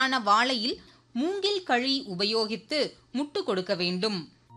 ஆன வாழையில் மூங்கில் கழி உபயோகித்து முட்டு கொடுக்க வேண்டும்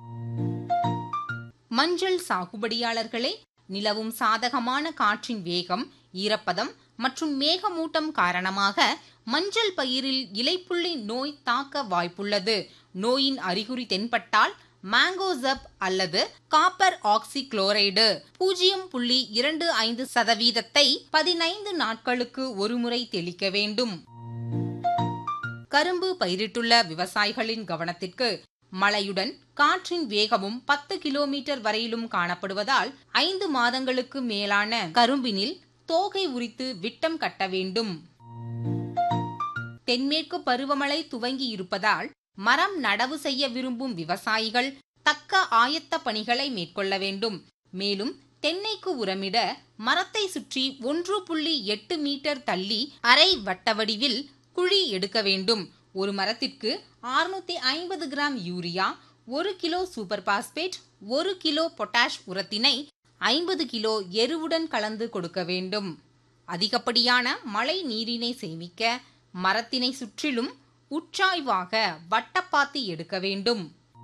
மஞ்சள் சாகுபடியாளர்களே நிலவும் சாதகமான காற்றின் வேகம் ஈரப்பதம் மற்றும் மேகமூட்டம் காரணமாக மஞ்சள் பயிரில் இலைப்புள்ளி நோய் தாக்க வாய்ப்புள்ளது நோயின் அறிகுறி தென்பட்டால் மேங்கோசப் அல்லது காப்பர் ஆக்சி குளோரைடு பூஜ்ஜியம் புள்ளி இரண்டு ஐந்து சதவீதத்தை பதினைந்து நாட்களுக்கு ஒருமுறை தெளிக்க வேண்டும் கரும்பு பயிரிட்டுள்ள விவசாயிகளின் கவனத்திற்கு மழையுடன் காற்றின் வேகமும் பத்து கிலோமீட்டர் வரையிலும் காணப்படுவதால் ஐந்து மாதங்களுக்கு மேலான கரும்பினில் தோகை உரித்து விட்டம் கட்ட வேண்டும் தென்மேற்கு பருவமழை துவங்கி இருப்பதால் மரம் நடவு செய்ய விரும்பும் விவசாயிகள் தக்க ஆயத்த பணிகளை மேற்கொள்ள வேண்டும் மேலும் தென்னைக்கு உரமிட மரத்தை சுற்றி ஒன்று புள்ளி எட்டு மீட்டர் தள்ளி அரை வட்ட வடிவில் குழி எடுக்க வேண்டும் ஒரு மரத்திற்கு அறுநூத்தி ஐம்பது கிராம் யூரியா ஒரு கிலோ சூப்பர் பாஸ்பேட் ஒரு கிலோ பொட்டாஷ் உரத்தினை ஐம்பது கிலோ எருவுடன் கலந்து கொடுக்க வேண்டும் அதிகப்படியான மழை நீரினை சேமிக்க மரத்தினை சுற்றிலும் உற்றாய்வாக வட்டப்பாத்தி எடுக்க வேண்டும்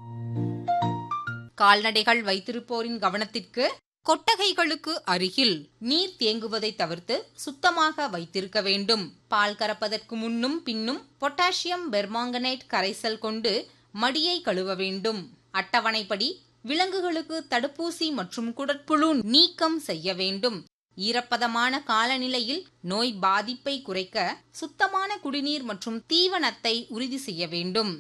கால்நடைகள் வைத்திருப்போரின் கவனத்திற்கு கொட்டகைகளுக்கு அருகில் நீர் தேங்குவதை தவிர்த்து சுத்தமாக வைத்திருக்க வேண்டும் பால் கறப்பதற்கு முன்னும் பின்னும் பொட்டாசியம் பெர்மாங்கனேட் கரைசல் கொண்டு மடியை கழுவ வேண்டும் அட்டவணைப்படி விலங்குகளுக்கு தடுப்பூசி மற்றும் குடற்புழு நீக்கம் செய்ய வேண்டும் ஈரப்பதமான காலநிலையில் நோய் பாதிப்பை குறைக்க சுத்தமான குடிநீர் மற்றும் தீவனத்தை உறுதி செய்ய வேண்டும்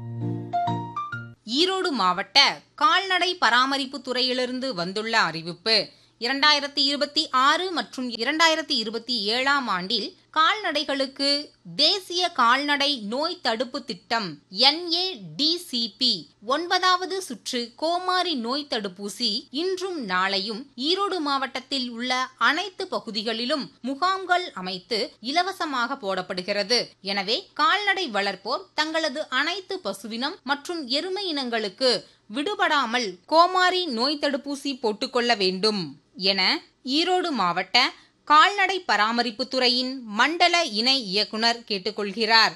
ஈரோடு மாவட்ட கால்நடை பராமரிப்பு துறையிலிருந்து வந்துள்ள அறிவிப்பு இரண்டாயிரத்தி இருபத்தி ஆறு மற்றும் இரண்டாயிரத்தி இருபத்தி ஏழாம் ஆண்டில் கால்நடைகளுக்கு தேசிய கால்நடை நோய் தடுப்பு திட்டம் என்ஏடிசிபி ஒன்பதாவது சுற்று கோமாரி நோய் தடுப்பூசி இன்றும் நாளையும் ஈரோடு மாவட்டத்தில் உள்ள அனைத்து பகுதிகளிலும் முகாம்கள் அமைத்து இலவசமாக போடப்படுகிறது எனவே கால்நடை வளர்ப்போர் தங்களது அனைத்து பசுவினம் மற்றும் எருமை இனங்களுக்கு விடுபடாமல் கோமாரி நோய் தடுப்பூசி போட்டுக்கொள்ள வேண்டும் என ஈரோடு மாவட்ட கால்நடை பராமரிப்பு துறையின் மண்டல இணை இயக்குனர் கேட்டுக்கொள்கிறார்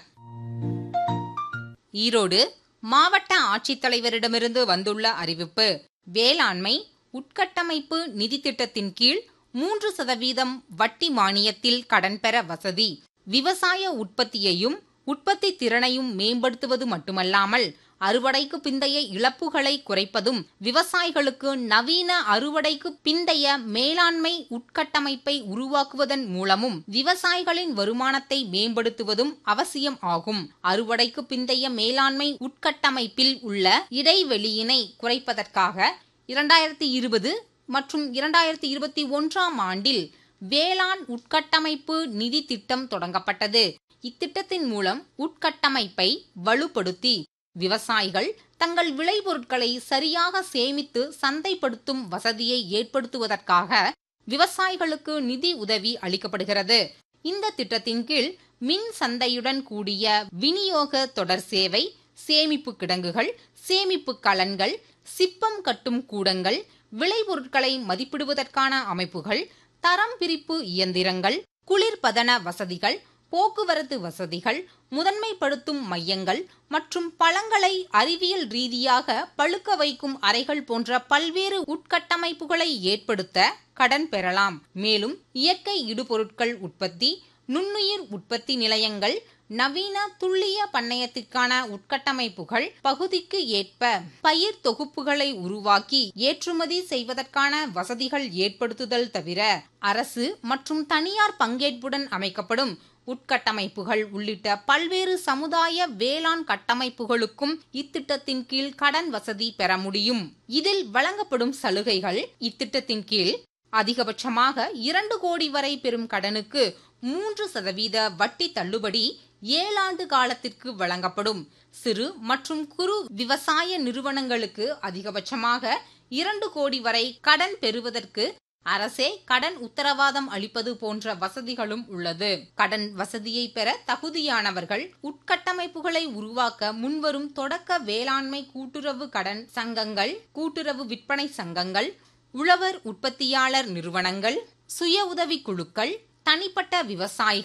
ஈரோடு மாவட்ட ஆட்சித்தலைவரிடமிருந்து வந்துள்ள அறிவிப்பு வேளாண்மை உட்கட்டமைப்பு நிதி திட்டத்தின் கீழ் மூன்று சதவீதம் வட்டி மானியத்தில் கடன் பெற வசதி விவசாய உற்பத்தியையும் உற்பத்தி திறனையும் மேம்படுத்துவது மட்டுமல்லாமல் அறுவடைக்கு பிந்தைய இழப்புகளை குறைப்பதும் விவசாயிகளுக்கு நவீன அறுவடைக்கு பிந்தைய மேலாண்மை உட்கட்டமைப்பை உருவாக்குவதன் மூலமும் விவசாயிகளின் வருமானத்தை மேம்படுத்துவதும் அவசியம் ஆகும் அறுவடைக்கு பிந்தைய மேலாண்மை உட்கட்டமைப்பில் உள்ள இடைவெளியினை குறைப்பதற்காக இரண்டாயிரத்தி இருபது மற்றும் இரண்டாயிரத்தி இருபத்தி ஒன்றாம் ஆண்டில் வேளாண் உட்கட்டமைப்பு நிதி திட்டம் தொடங்கப்பட்டது இத்திட்டத்தின் மூலம் உட்கட்டமைப்பை வலுப்படுத்தி விவசாயிகள் தங்கள் விளைபொருட்களை சரியாக சேமித்து சந்தைப்படுத்தும் வசதியை ஏற்படுத்துவதற்காக விவசாயிகளுக்கு நிதி உதவி அளிக்கப்படுகிறது இந்த திட்டத்தின் கீழ் மின் சந்தையுடன் கூடிய விநியோக தொடர் சேவை சேமிப்பு கிடங்குகள் சேமிப்பு கலன்கள் சிப்பம் கட்டும் கூடங்கள் விளைபொருட்களை மதிப்பிடுவதற்கான அமைப்புகள் தரம் பிரிப்பு இயந்திரங்கள் குளிர்பதன வசதிகள் போக்குவரத்து வசதிகள் முதன்மைப்படுத்தும் மையங்கள் மற்றும் பழங்களை அறிவியல் ரீதியாக பழுக்க வைக்கும் அறைகள் போன்ற பல்வேறு உட்கட்டமைப்புகளை ஏற்படுத்த கடன் பெறலாம் மேலும் இயற்கை இடுபொருட்கள் உற்பத்தி நுண்ணுயிர் உற்பத்தி நிலையங்கள் நவீன துல்லிய பண்ணையத்திற்கான உட்கட்டமைப்புகள் பகுதிக்கு ஏற்ப பயிர் தொகுப்புகளை உருவாக்கி ஏற்றுமதி செய்வதற்கான வசதிகள் ஏற்படுத்துதல் தவிர அரசு மற்றும் தனியார் பங்கேற்புடன் அமைக்கப்படும் உட்கட்டமைப்புகள் உள்ளிட்ட பல்வேறு சமுதாய வேளாண் கட்டமைப்புகளுக்கும் இத்திட்டத்தின் கீழ் கடன் வசதி பெற முடியும் இதில் வழங்கப்படும் சலுகைகள் இத்திட்டத்தின் கீழ் அதிகபட்சமாக இரண்டு கோடி வரை பெறும் கடனுக்கு மூன்று சதவீத வட்டி தள்ளுபடி ஏழாண்டு காலத்திற்கு வழங்கப்படும் சிறு மற்றும் குறு விவசாய நிறுவனங்களுக்கு அதிகபட்சமாக இரண்டு கோடி வரை கடன் பெறுவதற்கு அரசே கடன் உத்தரவாதம் அளிப்பது போன்ற வசதிகளும் உள்ளது கடன் வசதியை பெற தகுதியானவர்கள் உட்கட்டமைப்புகளை உருவாக்க முன்வரும் தொடக்க வேளாண்மை கூட்டுறவு கடன் சங்கங்கள் கூட்டுறவு விற்பனை சங்கங்கள் உழவர் உற்பத்தியாளர் நிறுவனங்கள் சுய உதவி குழுக்கள் தனிப்பட்ட விவசாயிகள்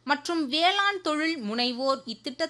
மற்றும் வேளாண் தொழில் முனைவோர் இத்திட்டத்தை